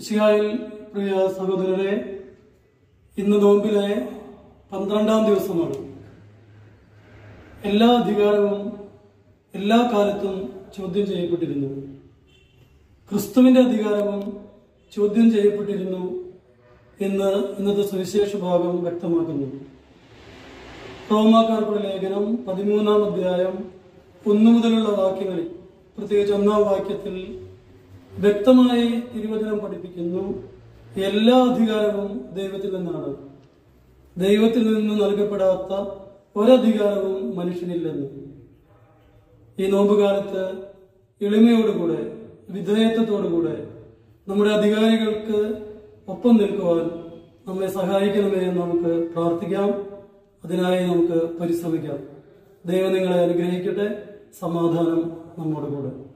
ഇഷിയായിൽ പ്രിയ സഹോദരരെ ഇന്ന് നോമ്പിലെ പന്ത്രണ്ടാം ദിവസമാണ് എല്ലാ അധികാരവും എല്ലാ കാലത്തും ചോദ്യം ചെയ്യപ്പെട്ടിരുന്നു ക്രിസ്തുവിന്റെ അധികാരവും ചോദ്യം ചെയ്യപ്പെട്ടിരുന്നു എന്ന് ഇന്നത്തെ സുവിശേഷ ഭാഗം വ്യക്തമാക്കുന്നു റോമാക്കാർക്കുള്ള ലേഖനം പതിമൂന്നാം അധ്യായം ഒന്നു മുതലുള്ള വാക്യങ്ങളിൽ പ്രത്യേകിച്ച് ഒന്നാം വാക്യത്തിൽ വ്യക്തമായി തിരുവചനം പഠിപ്പിക്കുന്നു എല്ലാ അധികാരവും ദൈവത്തിൽ നിന്നാണ് ദൈവത്തിൽ നിന്ന് നൽകപ്പെടാത്ത ഒരധികാരവും മനുഷ്യനില്ലെന്ന് ഈ നോമ്പുകാലത്ത് എളിമയോടുകൂടെ വിധേയത്വത്തോടുകൂടെ നമ്മുടെ അധികാരികൾക്ക് ഒപ്പം നിൽക്കുവാൻ നമ്മെ സഹായിക്കണമേ എന്ന് നമുക്ക് പ്രാർത്ഥിക്കാം അതിനായി നമുക്ക് പരിശ്രമിക്കാം ദൈവം നിങ്ങളെ അനുഗ്രഹിക്കട്ടെ സമാധാനം നമ്മോട് കൂടെ